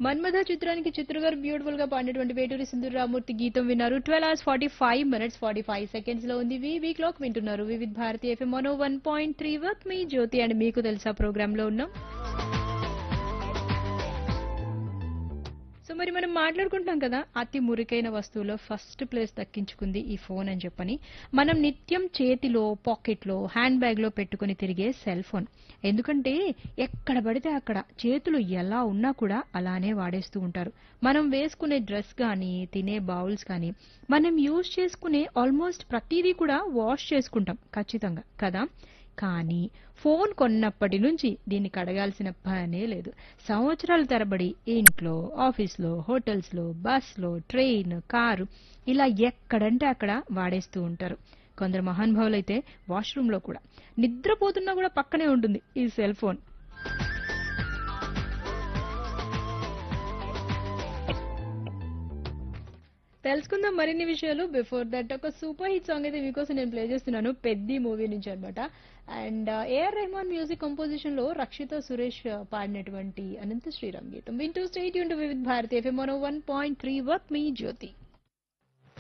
మన్మథ చిత్రానికి చిత్ర గారు బ్యూటిఫుల్ గా పాడినటువంటి వేటూరి సింధూర్ రామూర్తి గీతం విన్నారు twelve hours forty five minutes forty five seconds లో ఉంది వి వీక్ క్లాక్ వింటున్నారు వివిధ్ భారతి ఎఫ్ఎం మనో వన్ పాయింట్ త్రీ వర్క్ మీ జ్యోతి అండ్ మీకు తెలుసా ప్రోగ్రామ్ లో ఉన్నాం సో మరి మనం మాట్లాడుకుంటున్నాం కదా అతి మురికైన వస్తువులో ఫస్ట్ ప్లేస్ దక్కించుకుంది ఈ ఫోన్ అని చెప్పని మనం నిత్యం చేతిలో పాకెట్లో హ్యాండ్ బ్యాగ్ లో పెట్టుకుని తిరిగే సెల్ ఫోన్ ఎందుకంటే ఎక్కడ పడితే అక్కడ చేతులు ఎలా ఉన్నా కూడా అలానే వాడేస్తూ ఉంటారు మనం వేసుకునే డ్రెస్ కానీ తినే బౌల్స్ కానీ మనం యూజ్ చేసుకునే ఆల్మోస్ట్ ప్రతిదీ కూడా వాష్ చేసుకుంటాం ఖచ్చితంగా కదా కానీ ఫోన్ కొన్నప్పటి నుంచి దీన్ని కడగాల్సిన పనే లేదు సంవత్సరాల తరబడి ఇంట్లో ఆఫీస్లో హోటల్స్లో బస్లో ట్రైన్ కారు ఇలా ఎక్కడంటే అక్కడ వాడేస్తూ ఉంటారు కొందరు మహానుభావులు అయితే వాష్రూమ్లో కూడా నిద్రపోతున్నా కూడా పక్కనే ఉంటుంది ఈ సెల్ ఫోన్ తెలుసుకుందాం మరిన్ని విషయాలు బిఫోర్ దట్ ఒక సూపర్ హిట్ సాంగ్ అయితే మీకోసం నేను ప్లే చేస్తున్నాను పెద్ది మూవీ నుంచి అనమాట and AR Rahman music composition లో రక్షిత సురేష్ పాడినటువంటి అనంత శ్రీరామ్ గీతం వింటూ స్టేట్ యూన్ with Bharati FM one point three వర్క్ మీ జ్యోతి